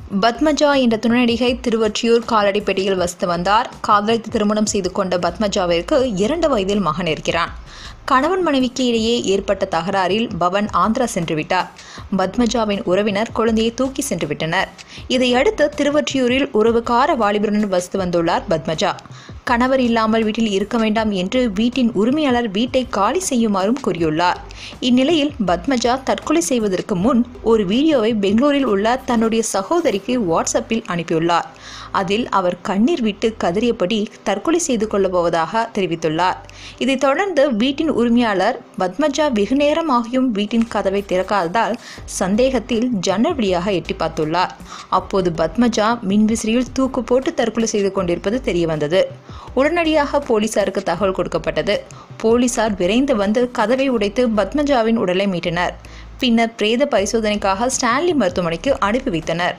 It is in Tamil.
பத்மஜா என்ற துணை நடிகை திருவொற்றியூர் காலடிப்பேட்டையில் வசித்து வந்தார் காதலித்து திருமணம் செய்து கொண்ட பத்மஜாவிற்கு இரண்டு வயதில் மகன் இருக்கிறான் கணவன் மனைவிக்கு இடையே ஏற்பட்ட தகராறில் பவன் ஆந்திரா சென்று விட்டார் பத்மஜாவின் உறவினர் குழந்தையை தூக்கி சென்று விட்டனர் இதையடுத்து திருவொற்றியூரில் உறவுக்கார வாலிபருடன் வசித்து வந்துள்ளார் பத்மஜா கணவர் இல்லாமல் வீட்டில் இருக்க வேண்டாம் என்று வீட்டின் உரிமையாளர் வீட்டை காலி செய்யுமாறும் கூறியுள்ளார் இந்நிலையில் பத்மஜா தற்கொலை செய்வதற்கு முன் ஒரு வீடியோவை பெங்களூரில் உள்ள தன்னுடைய சகோதரிக்கு வாட்ஸ்அப்பில் அனுப்பியுள்ளார் அதில் அவர் கண்ணீர் விட்டு கதறியபடி தற்கொலை செய்து கொள்ளப் போவதாக தெரிவித்துள்ளார் இதைத் தொடர்ந்து வீட்டின் உரிமையாளர் பத்மஜா வெகு நேரமாகியும் வீட்டின் கதவை திறக்காததால் சந்தேகத்தில் ஜன்னல் வழியாக எட்டி பார்த்துள்ளார் அப்போது பத்மஜா மின்விசிறியில் தூக்கு போட்டு தற்கொலை செய்து கொண்டிருப்பது தெரியவந்தது உடனடியாக போலீசாருக்கு தகவல் கொடுக்கப்பட்டது போலீசார் விரைந்து வந்து கதவை உடைத்து பத்மஜாவின் உடலை மீட்டனர் பின்னர் பிரேத பரிசோதனைக்காக ஸ்டான்லி மருத்துவமனைக்கு அனுப்பி வைத்தனர்